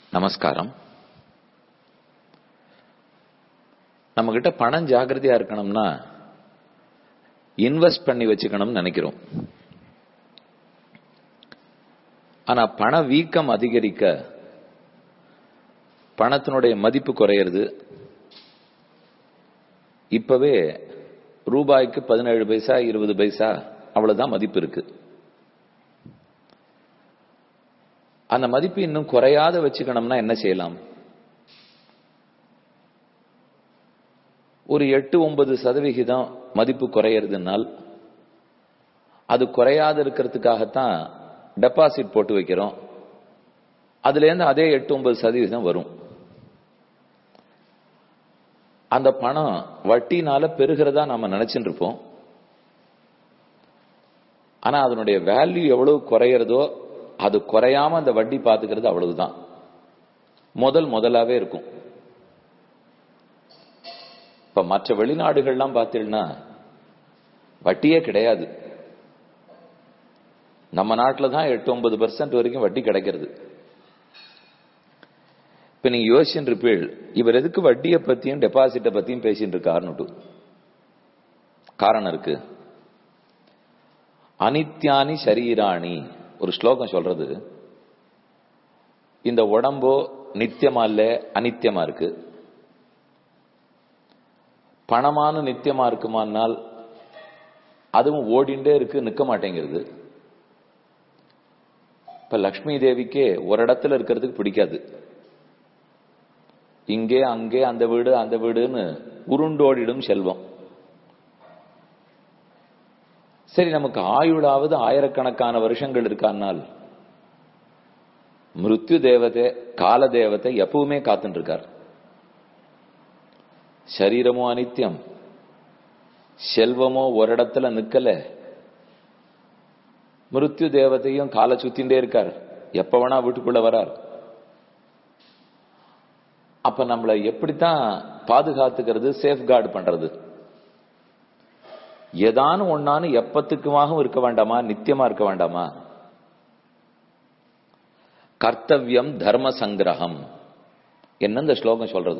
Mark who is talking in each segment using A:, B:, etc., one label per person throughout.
A: நமஸ்காரம் நம்ம கிட்ட பணம் ஜாகிரதையா இருக்கணும்னா இன்வெஸ்ட் பண்ணி வச்சுக்கணும்னு நினைக்கிறோம் ஆனா பண வீக்கம் அதிகரிக்க பணத்தினுடைய மதிப்பு குறையிறது இப்பவே ரூபாய்க்கு பதினேழு பைசா இருபது பைசா அவ்வளவுதான் மதிப்பு இருக்கு அந்த மதிப்பு இன்னும் குறையாத வச்சுக்கணும்னா என்ன செய்யலாம் ஒரு எட்டு ஒன்பது சதவிகிதம் மதிப்பு குறையிறதுனால் அது குறையாத இருக்கிறதுக்காகத்தான் டெபாசிட் போட்டு வைக்கிறோம் அதுல இருந்து அதே எட்டு ஒன்பது சதவீதம் வரும் அந்த பணம் வட்டினால பெருகிறதா நாம நினைச்சுட்டு இருப்போம் ஆனா அதனுடைய வேல்யூ எவ்வளவு குறையிறதோ அது குறையாம அந்த வட்டி பாத்துக்கிறது அவ்வளவுதான் முதல் முதலாவே இருக்கும் இப்ப மற்ற வெளிநாடுகள்லாம் பார்த்தீங்கன்னா வட்டியே கிடையாது நம்ம நாட்டில் தான் எட்டு ஒன்பது பெர்சன்ட் வரைக்கும் வட்டி கிடைக்கிறது இப்ப நீங்க யோசிச்சுட்டு இருப்பீள் இவர் எதுக்கு வட்டியை பத்தியும் டெபாசிட்டை பத்தியும் பேசிட்டு இருக்காருன்னு காரணம் இருக்கு அனித்யானி சரீராணி ஒரு ஸ்லோகம் சொல்றது இந்த உடம்போ நித்தியமா இல்ல அனித்தியமா இருக்கு பணமான நித்தியமா இருக்குமானால் அதுவும் ஓடிண்டே இருக்கு நிக்க மாட்டேங்கிறது இப்ப லக்ஷ்மி தேவிக்கே ஒரு இடத்துல இருக்கிறதுக்கு பிடிக்காது இங்கே அங்கே அந்த வீடு அந்த வீடுன்னு உருண்டோடிடும் செல்வம் சரி நமக்கு ஆயுளாவது ஆயிரக்கணக்கான வருஷங்கள் இருக்கானால் மிருத்யு தேவதை கால தேவதை எப்பவுமே காத்துட்டு இருக்கார் சரீரமோ அனித்தியம் செல்வமோ ஒரு இடத்துல நிக்கல மிருத்யு தேவதையும் காலை சுத்தின்றே இருக்கார் எப்ப வேணா வீட்டுக்குள்ள வரார் அப்ப நம்மளை எப்படித்தான் பாதுகாத்துக்கிறது சேஃப்கார்டு பண்றது ஏதானு ஒன்னானு எப்பத்துக்குமாகவும் இருக்க வேண்டாமா நித்தியமா இருக்க வேண்டாமா கர்த்தவியம் தர்ம சங்கிரகம் என்ன இந்த ஸ்லோகம் சொல்றது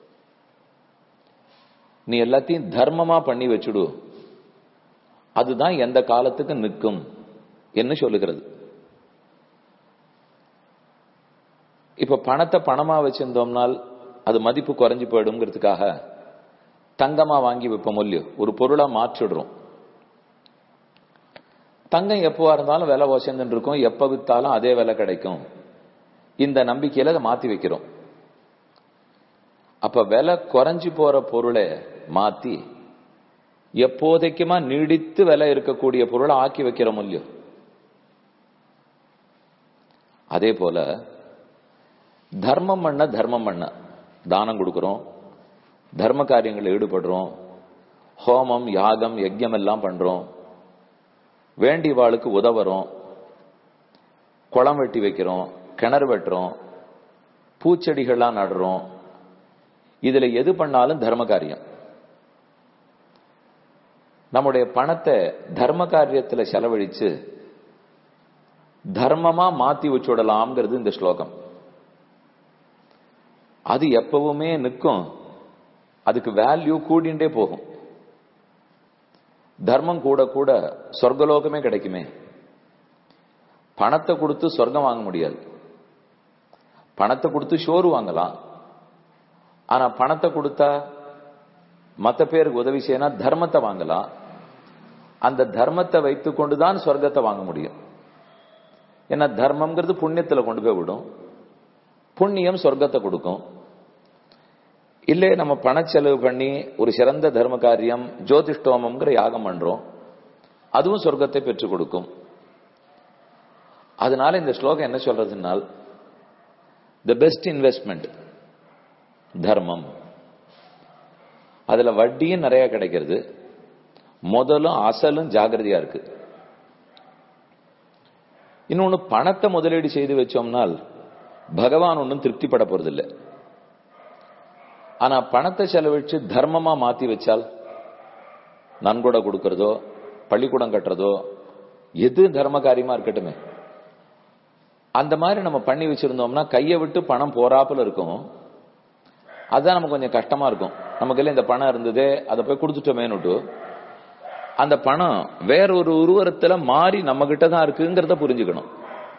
A: நீ எல்லாத்தையும் தர்மமா பண்ணி வச்சுடு அதுதான் எந்த காலத்துக்கு நிற்கும் என்ன சொல்லுகிறது இப்ப பணத்தை பணமா வச்சிருந்தோம்னால் அது மதிப்பு குறைஞ்சு போயிடுங்கிறதுக்காக தங்கமா வாங்கி வைப்போம் இல்லையோ ஒரு பொருளா மாற்றிடுறோம் தங்கம் எப்பவா இருந்தாலும் விலை வசந்துட்டு இருக்கும் எப்ப வித்தாலும் அதே விலை கிடைக்கும் இந்த நம்பிக்கையில அதை மாத்தி வைக்கிறோம் அப்ப விலை குறைஞ்சு போற பொருளை மாத்தி எப்போதைக்குமா நீடித்து விலை இருக்கக்கூடிய பொருளை ஆக்கி வைக்கிறோம் இல்லையோ அதே போல தர்மம் பண்ண தர்மம் பண்ண தானம் கொடுக்கிறோம் தர்ம காரியங்களில் ஈடுபடுறோம் ஹோமம் யாகம் யஜ்யம் எல்லாம் பண்றோம் வேண்டி வாளுக்கு உதவுறோம் குளம் வெட்டி வைக்கிறோம் கிணறு வெட்டுறோம் பூச்செடிகள்லாம் நடுறோம் இதுல எது பண்ணாலும் தர்ம காரியம் நம்முடைய பணத்தை தர்ம காரியத்துல செலவழிச்சு தர்மமா மாத்தி வச்சுடலாம்ங்கிறது இந்த ஸ்லோகம் அது எப்பவுமே நிற்கும் அதுக்கு வேல்யூ கூடிண்டே போகும் தர்மம் கூட கூட சொர்க்கலோகமே கிடைக்குமே பணத்தை கொடுத்து சொர்க்கம் வாங்க முடியாது பணத்தை கொடுத்து ஷோரு வாங்கலாம் ஆனா பணத்தை கொடுத்தா மத்த பேருக்கு உதவி செய்யணும் தர்மத்தை வாங்கலாம் அந்த தர்மத்தை வைத்து கொண்டுதான் சொர்க்கத்தை வாங்க முடியும் ஏன்னா தர்மம்ங்கிறது புண்ணியத்துல கொண்டு போய் விடும் புண்ணியம் சொர்க்கத்தை கொடுக்கும் இல்லே நம்ம பணச்செலவு பண்ணி ஒரு சிறந்த தர்ம காரியம் ஜோதிஷ்டோமம்ங்கிற யாகம் பண்றோம் அதுவும் சொர்க்கத்தை பெற்றுக் கொடுக்கும் அதனால இந்த ஸ்லோகம் என்ன சொல்றதுனால் த பெஸ்ட் இன்வெஸ்ட்மெண்ட் தர்மம் அதுல வட்டியும் நிறைய கிடைக்கிறது முதலும் அசலும் ஜாகிரதையா இருக்கு இன்னொன்னு பணத்தை முதலீடு செய்து வச்சோம்னால் பகவான் ஒன்றும் திருப்திப்பட போறதில்லை ஆனா பணத்தை செலவழிச்சு தர்மமா மாத்தி வச்சால் நன்கொடை கொடுக்கறதோ பள்ளிக்கூடம் கட்டுறதோ எது தர்ம காரியமா இருக்கட்டுமே அந்த மாதிரி நம்ம பண்ணி வச்சிருந்தோம்னா கையை விட்டு பணம் போறாப்புல இருக்கும் அதுதான் நமக்கு கொஞ்சம் கஷ்டமா இருக்கும் நமக்கு எல்லாம் இந்த பணம் இருந்ததே அதை போய் கொடுத்துட்டோமேனுட்டு அந்த பணம் வேற ஒரு உருவரத்துல மாறி நம்ம கிட்ட தான் இருக்குங்கிறத புரிஞ்சுக்கணும்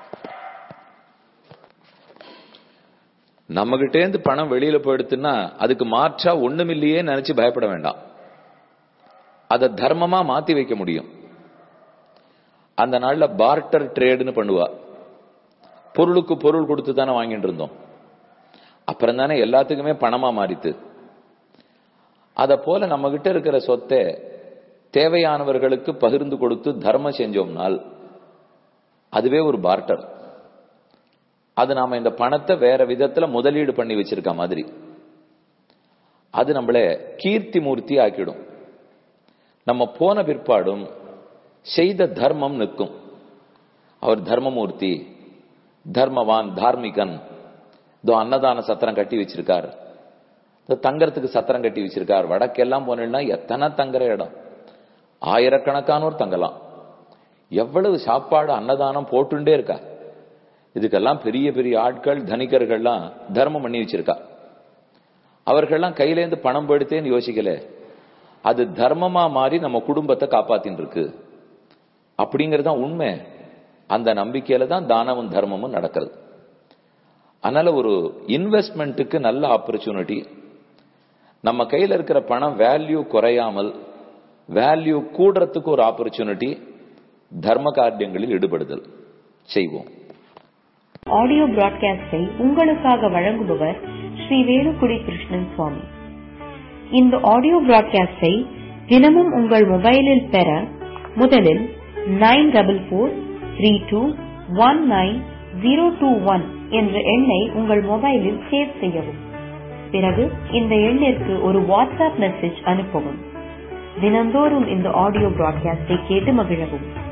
A: நம்ம கிட்டேந்து பணம் வெளியில போயிடுத்துன்னா அதுக்கு மாற்றா ஒண்ணுமில்லையே நினைச்சு பயப்பட வேண்டாம் அதை தர்மமா மாத்தி வைக்க முடியும் அந்த நாள்ல பார்ட்டர் ட்ரேடுன்னு பண்ணுவா பொருளுக்கு பொருள் கொடுத்து தானே வாங்கிட்டு இருந்தோம் அப்புறம் தானே எல்லாத்துக்குமே பணமா மாறித்து அத போல நம்ம கிட்ட இருக்கிற சொத்தை தேவையானவர்களுக்கு பகிர்ந்து கொடுத்து தர்மம் செஞ்சோம்னால் அதுவே ஒரு பார்ட்டர் அது நாம இந்த பணத்தை வேற விதத்துல முதலீடு பண்ணி வச்சிருக்க மாதிரி அது நம்மள கீர்த்தி மூர்த்தி ஆக்கிடும் நம்ம போன பிற்பாடும் செய்த தர்மம் நிற்கும் அவர் தர்மமூர்த்தி தர்மவான் தார்மிகன் இதோ அன்னதான சத்திரம் கட்டி வச்சிருக்கார் தங்கறதுக்கு சத்திரம் கட்டி வச்சிருக்கார் வடக்கெல்லாம் போனீங்கன்னா எத்தனை தங்குற இடம் ஆயிரக்கணக்கானோர் தங்கலாம் எவ்வளவு சாப்பாடு அன்னதானம் போட்டுண்டே இருக்கா இதுக்கெல்லாம் பெரிய பெரிய ஆட்கள் தனிகர்கள்லாம் தர்மம் பண்ணி வச்சிருக்கா அவர்கள்லாம் கையிலேருந்து பணம் போயிடுத்தேன்னு யோசிக்கல அது தர்மமா மாறி நம்ம குடும்பத்தை காப்பாத்தின்னு இருக்கு அப்படிங்கறது உண்மை அந்த நம்பிக்கையில தான் தானமும் தர்மமும் நடக்கிறது அதனால ஒரு இன்வெஸ்ட்மெண்ட்டுக்கு நல்ல ஆப்பர்ச்சுனிட்டி நம்ம கையில இருக்கிற பணம் வேல்யூ குறையாமல் வேல்யூ கூடுறதுக்கு ஒரு ஆப்பர்ச்சுனிட்டி தர்ம காரியங்களில் ஈடுபடுதல் செய்வோம்
B: ஆடியோ பிராட்காஸ்டை உங்களுக்காக வழங்குபவர் ஸ்ரீ வேலுக்குடி கிருஷ்ணன் சுவாமி இந்த ஆடியோ பிராட்காஸ்டை தினமும் உங்கள் மொபைலில் பெற முதலில் nine double four three two one nine zero two one என்ற எண்ணை உங்கள் மொபைலில் சேவ் செய்யவும் பிறகு இந்த எண்ணிற்கு ஒரு வாட்ஸ்அப் மெசேஜ் அனுப்பவும் தினந்தோறும் இந்த ஆடியோ பிராட்காஸ்டை கேட்டு மகிழவும்